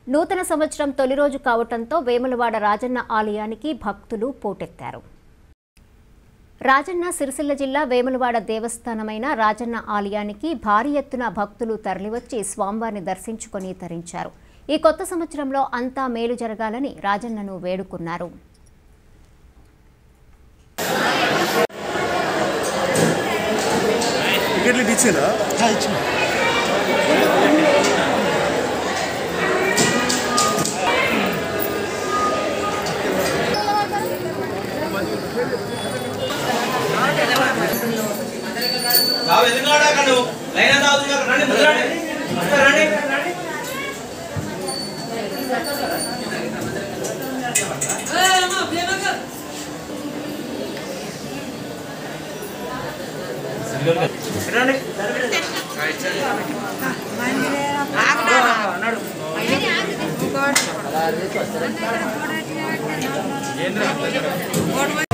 నూతన సంవత్సరం తొలి రోజు కావటంతో వేములవాడ రాజన్న ఆలయానికి భక్తులు పోటెత్తారు రాజన్న సిరిసిల్ల జిల్లా వేములవాడ దేవస్థానమైన రాజన్న ఆలయానికి భారీ ఎత్తున భక్తులు తరలివచ్చి స్వామివారిని దర్శించుకొని తరించారు ఈ కొత్త సంవత్సరంలో అంతా మేలు జరగాలని రాజన్నను వేడుకున్నారు టికెట్లు ఇచ్చిందా బాబు ఎందుకు అక్కడ నువ్వు లైన్ ఎంత అవుతుంది అక్కడ రండి ముందు రండి ముందు రండి రండి అన్నాడు ఓటు